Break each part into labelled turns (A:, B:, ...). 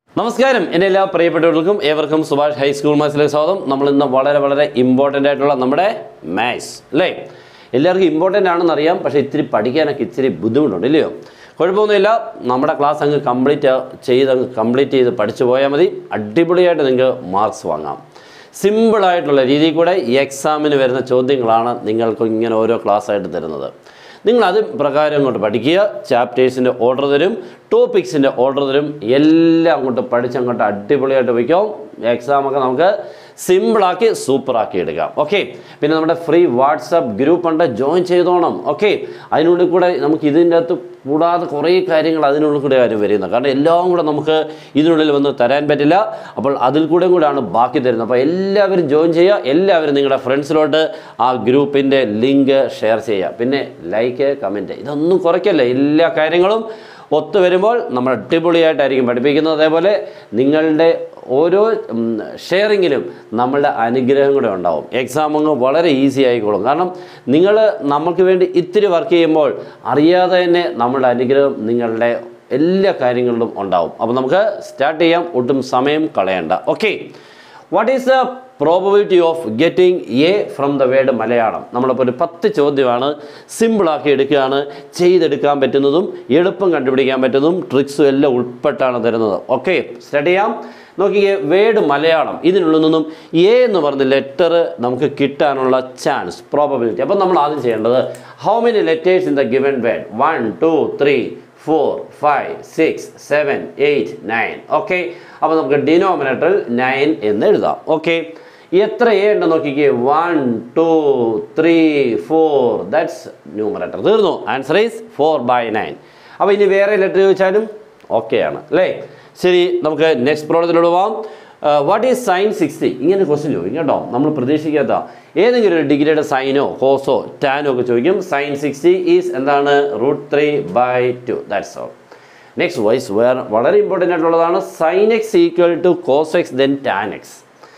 A: നമസ്കാരം എൻ്റെ എല്ലാ പ്രിയപ്പെട്ടവർക്കും ഏവർക്കും സുഭാഷ് ഹൈസ്കൂൾ മാത്സിലേക്ക് സ്വാഗതം നമ്മൾ ഇന്ന് വളരെ വളരെ ഇമ്പോർട്ടൻ്റ് ആയിട്ടുള്ള നമ്മുടെ മാത്സ് അല്ലേ എല്ലാവർക്കും ഇമ്പോർട്ടൻ്റ് ആണെന്ന് അറിയാം പക്ഷേ ഇത്തിരി പഠിക്കാനൊക്കെ ഇത്തിരി ബുദ്ധിമുട്ടുണ്ട് ഇല്ലയോ കുഴപ്പമൊന്നുമില്ല നമ്മുടെ ക്ലാസ് അങ്ങ് കംപ്ലീറ്റ് ചെയ്ത് അങ്ങ് കംപ്ലീറ്റ് ചെയ്ത് പഠിച്ചു പോയാൽ മതി അടിപൊളിയായിട്ട് നിങ്ങൾക്ക് മാർക്സ് വാങ്ങാം സിമ്പിളായിട്ടുള്ള രീതിയിൽ കൂടെ ഈ എക്സാമിന് വരുന്ന ചോദ്യങ്ങളാണ് നിങ്ങൾക്ക് ഇങ്ങനെ ഓരോ ക്ലാസ് ആയിട്ട് തരുന്നത് നിങ്ങൾ അത് പ്രകാരം അങ്ങോട്ട് പഠിക്കുക ചാപ്റ്റേഴ്സിൻ്റെ ഓർഡർ തരും ടോപ്പിക്സിൻ്റെ ഓർഡർ തരും എല്ലാം അങ്ങോട്ട് പഠിച്ച് അങ്ങോട്ട് അടിപൊളിയായിട്ട് വയ്ക്കാം എക്സാമൊക്കെ നമുക്ക് സിമ്പിളാക്കി സൂപ്പറാക്കി എടുക്കാം ഓക്കെ പിന്നെ നമ്മുടെ ഫ്രീ വാട്സപ്പ് ഗ്രൂപ്പ് ഉണ്ട് ജോയിൻ ചെയ്തോണം ഓക്കെ അതിനുള്ളിൽ കൂടെ നമുക്ക് ഇതിൻ്റെ അകത്ത് കൂടാതെ കുറേ കാര്യങ്ങൾ അതിനുള്ളിൽ കൂടെ ആരും വരുന്നത് കാരണം എല്ലാം കൂടെ നമുക്ക് ഇതിനുള്ളിൽ വന്ന് തരാൻ പറ്റില്ല അപ്പോൾ അതിൽ കൂടെ കൂടെയാണ് ബാക്കി തരുന്നത് അപ്പോൾ എല്ലാവരും ജോയിൻ ചെയ്യുക എല്ലാവരും നിങ്ങളുടെ ഫ്രണ്ട്സിലോട്ട് ആ ഗ്രൂപ്പിൻ്റെ ലിങ്ക് ഷെയർ ചെയ്യുക പിന്നെ ലൈക്ക് കമൻറ്റ് ഇതൊന്നും കുറയ്ക്കല്ല എല്ലാ കാര്യങ്ങളും ഒത്തു വരുമ്പോൾ നമ്മൾ അടിപൊളിയായിട്ടായിരിക്കും പഠിപ്പിക്കുന്നത് അതേപോലെ നിങ്ങളുടെ ഓരോ ഷെയറിങ്ങിലും നമ്മളുടെ അനുഗ്രഹം കൂടെ ഉണ്ടാവും എക്സാം അങ്ങ് വളരെ ഈസി ആയിക്കോളും കാരണം നിങ്ങൾ നമുക്ക് വേണ്ടി ഇത്തിരി വർക്ക് ചെയ്യുമ്പോൾ അറിയാതെ തന്നെ നമ്മളുടെ അനുഗ്രഹം നിങ്ങളുടെ എല്ലാ കാര്യങ്ങളിലും ഉണ്ടാവും അപ്പോൾ നമുക്ക് സ്റ്റാർട്ട് ചെയ്യാം ഒട്ടും സമയം കളയണ്ട okay what is the probability of getting A from the word Malayalam നമ്മളിപ്പോൾ ഒരു പത്ത് ചോദ്യമാണ് സിമ്പിളാക്കി എടുക്കുകയാണ് ചെയ്തെടുക്കാൻ പറ്റുന്നതും എളുപ്പം കണ്ടുപിടിക്കാൻ പറ്റുന്നതും ട്രിക്സും എല്ലാം ഉൾപ്പെട്ടാണ് തരുന്നത് ഓക്കെ സ്റ്റാർട്ട് ചെയ്യാം നോക്കിയേ വേർഡ് മലയാളം ഇതിനുള്ളിൽ നിന്നും എ എന്ന് പറഞ്ഞ ലെറ്റർ നമുക്ക് കിട്ടാനുള്ള ചാൻസ് പ്രോബബിലിറ്റി അപ്പം നമ്മൾ ആദ്യം ചെയ്യേണ്ടത് how many letters in the given word one two three four five six seven eight nine okay അപ്പോൾ നമുക്ക് ഡിനോമിനേറ്ററിൽ നയൻ എന്ന് എഴുതാം ഓക്കെ എത്ര എ ഉണ്ടെന്ന് നോക്കിക്കേ one two three four that's numerator തീർന്നു answer is four by nine അപ്പോൾ ഇനി വേറെ ലെറ്റർ ചോദിച്ചാലും ഓക്കെയാണ് അല്ലേ ശരി നമുക്ക് നെക്സ്റ്റ് പ്രോബ്ലത്തിലൂടെ പോവാം വാട്ട് ഈസ് സൈൻ സിക്സ്റ്റി ഇങ്ങനെ ക്വസ്റ്റ്യൻ ചോദിക്കും കേട്ടോ നമ്മൾ പ്രതീക്ഷിക്കാത്ത ഏതെങ്കിലും ഒരു ഡിഗ്രിയുടെ സൈനോ കോസോ ടാനോ ഒക്കെ ചോദിക്കും സൈൻ സിക്സ്റ്റി ഈസ് എന്താണ് root three by two that's all next wise വേറെ വളരെ ഇമ്പോർട്ടൻ്റ് ആയിട്ടുള്ളതാണ് sine x equal to cos x then tan x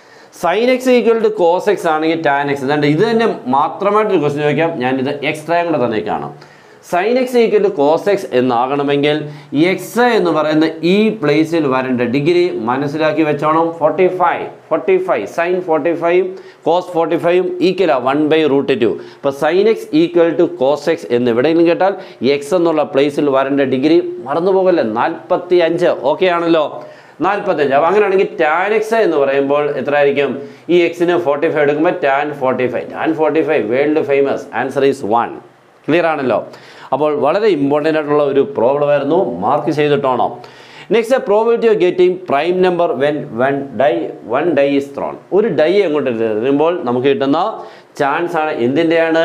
A: sine x equal to cos x ആണെങ്കിൽ ടാൻ എക്സ് ഇതാണ്ട് ഇത് തന്നെ മാത്രമായിട്ടൊരു ക്വസ്റ്റ്യൻ ചോദിക്കാം ഞാനിത് എക്സ്ട്രായും കൂടെ തന്നേക്കാണ് sine x equal to cos x എന്നാകണമെങ്കിൽ എക്സ് എന്ന് പറയുന്ന ഈ പ്ലേസിൽ വരേണ്ട ഡിഗ്രി മനസ്സിലാക്കി വെച്ചോണം forty five forty five sine forty five cos forty five equal ആ വൺ ബൈ റൂട്ട് ടു ഇപ്പോൾ sine x equal to cos x എന്ന് എവിടെയെങ്കിലും കേട്ടാൽ എക്സ് എന്നുള്ള പ്ലേസിൽ വരേണ്ട ഡിഗ്രി മറന്നു പോകല്ലേ നാൽപ്പത്തി അഞ്ച് ഓക്കെ ആണല്ലോ നാൽപ്പത്തഞ്ച് അപ്പോൾ അങ്ങനെയാണെങ്കിൽ ടാൻ എക്സ് എന്ന് പറയുമ്പോൾ എത്ര ആയിരിക്കും ഈ എക്സിന് ഫോർട്ടി ഫൈവ് എടുക്കുമ്പോൾ tan forty five tan forty five world famous answer is one clear ആണല്ലോ അപ്പോൾ വളരെ ഇമ്പോർട്ടൻ്റ് ആയിട്ടുള്ള ഒരു പ്രോബ്ലം ആയിരുന്നു മാർക്ക് ചെയ്തിട്ടോണോ next probability of getting prime number when one die one die is thrown ഒരു ഡൈ അങ്ങോട്ട് എറിയുമ്പോൾ നമുക്ക് കിട്ടുന്ന ചാൻസ് ആണ് എന്തിൻ്റെയാണ്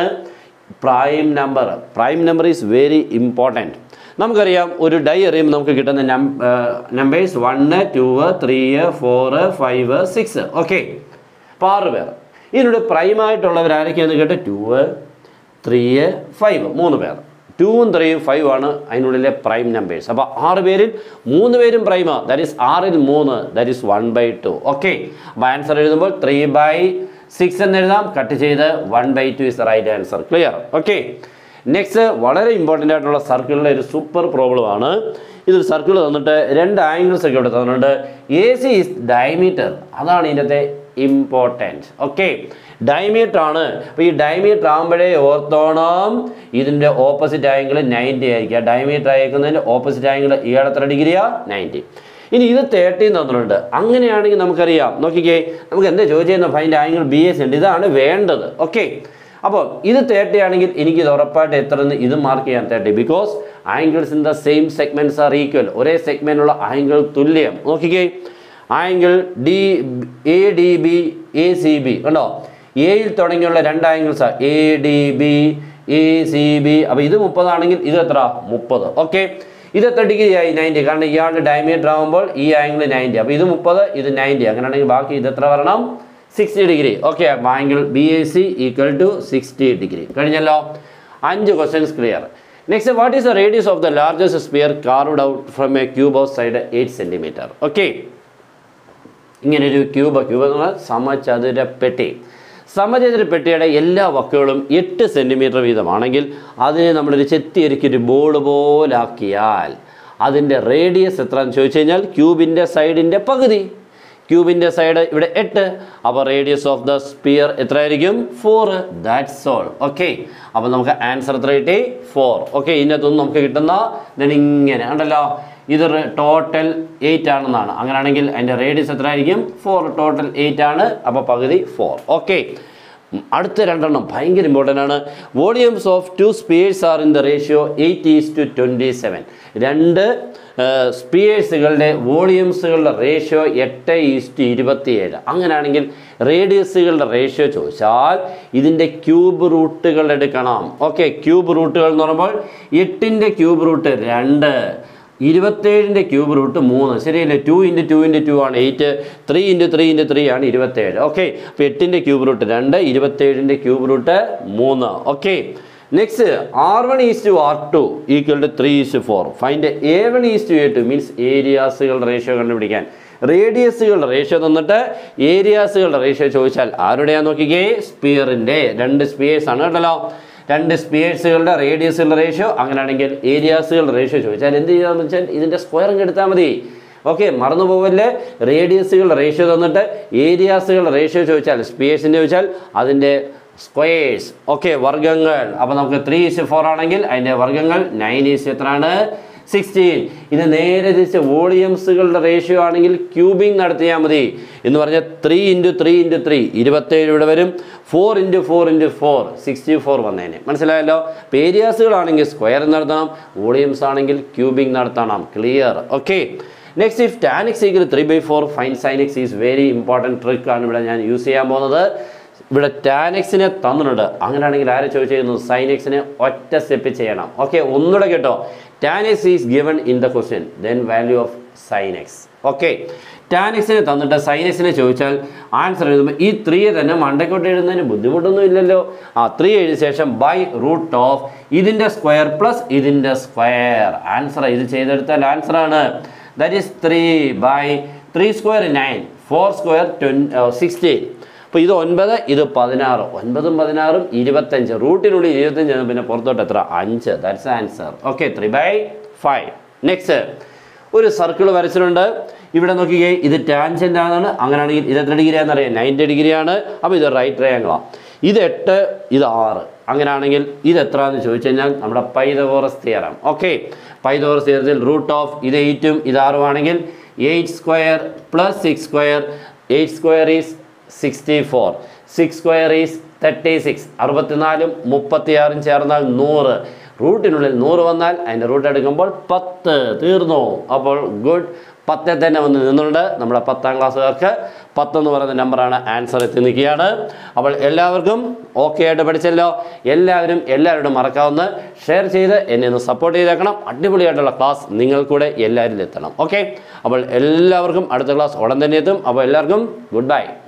A: prime number prime number is very important നമുക്കറിയാം ഒരു ഡൈ എറിയുമ്പോൾ നമുക്ക് കിട്ടുന്ന numbers one two three four five six okay അപ്പോൾ ആറ് പേർ ഇതിനോട് പ്രൈമായിട്ടുള്ളവർ ആരൊക്കെയാണെന്ന് കേട്ട് ടു ത്രീ ഫൈവ് മൂന്ന് പേർ ടൂവും ത്രീയും ഫൈവ് ആണ് അതിനുള്ളിലെ പ്രൈം നമ്പേഴ്സ് അപ്പോൾ ആറ് പേരിൽ മൂന്ന് പേരും പ്രൈമ ദാറ്റ് ഈസ് ആറിൽ മൂന്ന് that is one by two okay അപ്പോൾ ആൻസർ എഴുതുമ്പോൾ ത്രീ ബൈ സിക്സ് എന്ന് എഴുതാം കട്ട് ചെയ്ത് one by two is the right answer clear okay next വളരെ ഇമ്പോർട്ടൻ്റ് ആയിട്ടുള്ള സർക്കിളിലെ ഒരു സൂപ്പർ പ്രോബ്ലം ആണ് ഇതൊരു സർക്കിൾ തന്നിട്ട് രണ്ട് ആംഗിൾസ് ഒക്കെ ഇവിടെ തന്നിട്ടുണ്ട് എ സി ഇസ് ഡയമീറ്റർ അതാണ് ഇതിൻ്റെ ഇമ്പോർട്ടൻറ്റ് ഓക്കെ ഡയമീറ്റർ ആണ് അപ്പോൾ ഈ ഡയമീറ്റർ ആകുമ്പോഴേ ഓർത്തോണം ഇതിൻ്റെ ഓപ്പോസിറ്റ് ആംഗിൾ നയൻറ്റി ആയിരിക്കുക ഡയമീറ്റർ അയക്കുന്നതിൻ്റെ ഓപ്പോസിറ്റ് ആംഗിൾ ഏഴത്ര ഡിഗ്രിയാ നയൻറ്റി ഇനി ഇത് തേർട്ടീൻ തന്നിട്ടുണ്ട് അങ്ങനെയാണെങ്കിൽ നമുക്കറിയാം നോക്കിക്കേ നമുക്ക് എന്താ ചോദിച്ചതെന്ന് ഫൈൻഡ് ആംഗിൾ ബി എസ് ഉണ്ട് ഇതാണ് വേണ്ടത് ഓക്കെ അപ്പോൾ ഇത് തേർട്ടി ആണെങ്കിൽ എനിക്ക് ഇത് ഉറപ്പായിട്ട് എത്ര എന്ന് ഇത് മാർക്ക് ചെയ്യാൻ thirty because angles in the same segments are equal ഒരേ സെഗ്മെൻറ്റുള്ള ആംഗിൾ തുല്യം നോക്കിക്കേ angle D A D B A C B കണ്ടോ എയിൽ തുടങ്ങിയുള്ള രണ്ട് ആംഗിൾസാണ് A D B A C B അപ്പോൾ ഇത് മുപ്പതാണെങ്കിൽ ഇത് എത്ര മുപ്പത് ഓക്കെ ഇത് എത്ര ഡിഗ്രി ആയി നയൻറ്റി കാരണം ഇയാളുടെ ഡയമീറ്റർ ആകുമ്പോൾ ഈ ആംഗിൾ നയൻറ്റി അപ്പോൾ ഇത് മുപ്പത് ഇത് നയൻറ്റി അങ്ങനെയാണെങ്കിൽ ബാക്കി ഇത് എത്ര വരണം sixty degree okay angle B A C equal to sixty degree കഴിഞ്ഞല്ലോ അഞ്ച് questions clear next what is the radius of the largest sphere carved out from a cube of side eight centimetre okay ഇങ്ങനെ ഒരു cube cube എന്ന് പറഞ്ഞാൽ സമചതുര പെട്ടി സമചതുര പെട്ടിയുടെ എല്ലാ വക്കുകളും എട്ട് centimetre വീതമാണെങ്കിൽ അതിനെ നമ്മളൊരു ചെത്തിയൊരുക്കി ഒരു ബോൾ പോലാക്കിയാൽ അതിൻ്റെ റേഡിയസ് എത്രയെന്ന് ചോദിച്ചു കഴിഞ്ഞാൽ ക്യൂബിൻ്റെ സൈഡിൻ്റെ പകുതി ക്യൂബിൻ്റെ സൈഡ് ഇവിടെ എട്ട് അപ്പോൾ റേഡിയസ് ഓഫ് ദ സ്പിയർ എത്രയായിരിക്കും ഫോർ ദാറ്റ്സ് ഓൾ ഓക്കെ അപ്പോൾ നമുക്ക് ആൻസർ എത്ര കിട്ടി ഫോർ ഓക്കെ ഇതിനകത്തൊന്നും നമുക്ക് കിട്ടുന്ന then ഇങ്ങനെ ഉണ്ടല്ലോ ഇത് ടോട്ടൽ എയ്റ്റ് ആണെന്നാണ് അങ്ങനെയാണെങ്കിൽ അതിൻ്റെ റേഡിയസ് എത്ര ആയിരിക്കും ഫോർ ടോട്ടൽ എയ്റ്റ് ആണ് അപ്പോൾ പകുതി ഫോർ ഓക്കെ അടുത്ത രണ്ടെണ്ണം ഭയങ്കര ഇമ്പോർട്ടൻ്റ് ആണ് volumes of two spheres are in the ratio eight is to twenty seven രണ്ട് സ്പിയേഴ്സുകളുടെ വോളിയംസുകളുടെ റേഷ്യോ എട്ട് ഈസ്റ്റ് ഇരുപത്തിയേഴ് അങ്ങനെയാണെങ്കിൽ റേഡിയസുകളുടെ റേഷ്യോ ചോദിച്ചാൽ ഇതിൻ്റെ ക്യൂബ് റൂട്ടുകൾ എടുക്കണം ഓക്കെ ക്യൂബ് റൂട്ടുകൾ എന്ന് പറയുമ്പോൾ എട്ടിൻ്റെ ക്യൂബ് റൂട്ട് രണ്ട് ഇരുപത്തേഴിൻ്റെ ക്യൂബ് റൂട്ട് മൂന്ന് ശരിയല്ലേ two into two into two ആണ് eight three into three into three ആണ് ഇരുപത്തേഴ് ഓക്കെ അപ്പോൾ എട്ടിൻ്റെ ക്യൂബ് റൂട്ട് രണ്ട് ഇരുപത്തേഴിൻ്റെ ക്യൂബ് റൂട്ട് മൂന്ന് okay next r one is to r two equal to three is to four find A one is to A two means ഏരിയാസുകളുടെ ratio കണ്ടുപിടിക്കാൻ റേഡിയസുകളുടെ റേഷ്യോ തന്നിട്ട് ഏരിയാസുകളുടെ റേഷ്യോ ചോദിച്ചാൽ ആരുടെയാ നോക്കിക്കേ സ്പിയറിൻ്റെ രണ്ട് സ്പിയേഴ്സ് ആണ് കേട്ടല്ലോ രണ്ട് സ്പിയേഴ്സുകളുടെ റേഡിയസുകളുടെ റേഷ്യോ അങ്ങനെയാണെങ്കിൽ ഏരിയാസുകളുടെ റേഷ്യോ ചോദിച്ചാൽ എന്ത് ചെയ്യാന്ന് വെച്ചാൽ ഇതിൻ്റെ സ്ക്വയർ അങ്ങ് എടുത്താൽ മതി ഓക്കെ മറന്നു പോവല്ലേ റേഡിയസുകളുടെ റേഷ്യോ തന്നിട്ട് ഏരിയാസുകളുടെ റേഷ്യോ ചോദിച്ചാൽ സ്പിയേഴ്സിൻ്റെ ചോദിച്ചാൽ അതിൻ്റെ സ്ക്വയേഴ്സ് ഓക്കെ വർഗങ്ങൾ അപ്പോൾ നമുക്ക് ത്രീ ഇസ് ഫോർ ആണെങ്കിൽ അതിൻ്റെ വർഗങ്ങൾ നയൻ ഈസ് എത്രയാണ് സിക്സ്റ്റീൻ ഇത് നേരെ തിരിച്ച് വോളിയംസുകളുടെ റേഷ്യോ ആണെങ്കിൽ ക്യൂബിംഗ് നടത്തിയാൽ മതി എന്ന് പറഞ്ഞാൽ three into three into three ഇരുപത്തേഴ് ഇവിടെ വരും four into four into four sixty four വന്നേനെ മനസ്സിലായല്ലോ അപ്പോൾ ഏരിയാസുകളാണെങ്കിൽ സ്ക്വയർ നടത്തണം വോളിയംസ് ആണെങ്കിൽ ക്യൂബിംഗ് നടത്തണം clear okay next if tan x equal three by four find sine x is very important trick ആണ് ഇവിടെ ഞാൻ യൂസ് ചെയ്യാൻ പോകുന്നത് ഇവിടെ ടാൻ എക്സിനെ തന്നിട്ടുണ്ട് അങ്ങനെയാണെങ്കിൽ ആരെ ചോദിച്ചിരുന്നു സൈൻ എക്സിനെ ഒറ്റ സ്റ്റെപ്പ് ചെയ്യണം ഓക്കെ ഒന്നുകൂടെ കേട്ടോ tan x is given in the question then value of sine x okay tan എക്സിനെ തന്നിട്ട് സൈൻ എക്സിനെ ചോദിച്ചാൽ ആൻസർ എഴുതുമ്പോൾ ഈ ത്രീ തന്നെ മണ്ടക്കോട്ട് എഴുതുന്നതിന് ബുദ്ധിമുട്ടൊന്നും ഇല്ലല്ലോ ആ ത്രീ എഴുതിയ ശേഷം ബൈ റൂട്ട് ഓഫ് ഇതിൻ്റെ സ്ക്വയർ പ്ലസ് ഇതിൻ്റെ സ്ക്വയർ ആൻസർ ഇത് ചെയ്തെടുത്താൽ ആൻസറാണ് that is three by three square nine four square twen sixteen അപ്പോൾ ഇത് ഒൻപത് ഇത് പതിനാറ് ഒൻപതും പതിനാറും ഇരുപത്തഞ്ച് റൂട്ടിനുള്ളിൽ ഇരുപത്തഞ്ച് ആണ് പിന്നെ പുറത്തോട്ട് എത്ര അഞ്ച് that's answer okay three by five next ഒരു സർക്കിൾ വരച്ചിട്ടുണ്ട് ഇവിടെ നോക്കിക്കേ ഇത് ടാൻജൻ്റ് ആണ് അങ്ങനെയാണെങ്കിൽ ഇത് എത്ര ഡിഗ്രി ആണെന്നറിയാം നയൻറ്റി ഡിഗ്രിയാണ് അപ്പോൾ ഇത് റൈറ്റ് ട്രയാങ്കിളാണ് ഇത് എട്ട് ഇത് ആറ് അങ്ങനെയാണെങ്കിൽ ഇത് എത്രയാണെന്ന് ചോദിച്ചു കഴിഞ്ഞാൽ നമ്മുടെ പൈതകോറസ് തിയറം ഓക്കെ പൈതകോറസ് തിയറത്തിൽ റൂട്ട് ഓഫ് ഇത് എയ്റ്റും ഇത് ആറും ആണെങ്കിൽ eight square plus six square eight square is sixty four six square is thirty six അറുപത്തിനാലും മുപ്പത്തിയാറും ചേർന്നാൽ നൂറ് റൂട്ടിനുള്ളിൽ നൂറ് വന്നാൽ അതിൻ്റെ റൂട്ട് എടുക്കുമ്പോൾ പത്ത് തീർന്നു അപ്പോൾ ഗുഡ് പത്തെ തന്നെ വന്ന് നിന്നുണ്ട് നമ്മുടെ പത്താം ക്ലാസ്സുകാർക്ക് പത്തെന്ന് പറയുന്ന നമ്പറാണ് ആൻസർ എത്തി നിൽക്കുകയാണ് അപ്പോൾ എല്ലാവർക്കും ഓക്കെ ആയിട്ട് പഠിച്ചല്ലോ എല്ലാവരും എല്ലാവരോടും മറക്കാവുന്ന ഷെയർ ചെയ്ത് എന്നെ ഒന്ന് സപ്പോർട്ട് ചെയ്തേക്കണം അടിപൊളിയായിട്ടുള്ള ക്ലാസ് നിങ്ങൾക്കൂടെ എല്ലാവരിലും എത്തണം ഓക്കെ അപ്പോൾ എല്ലാവർക്കും അടുത്ത ക്ലാസ് ഉടൻ തന്നെ എത്തും അപ്പോൾ എല്ലാവർക്കും ഗുഡ് ബൈ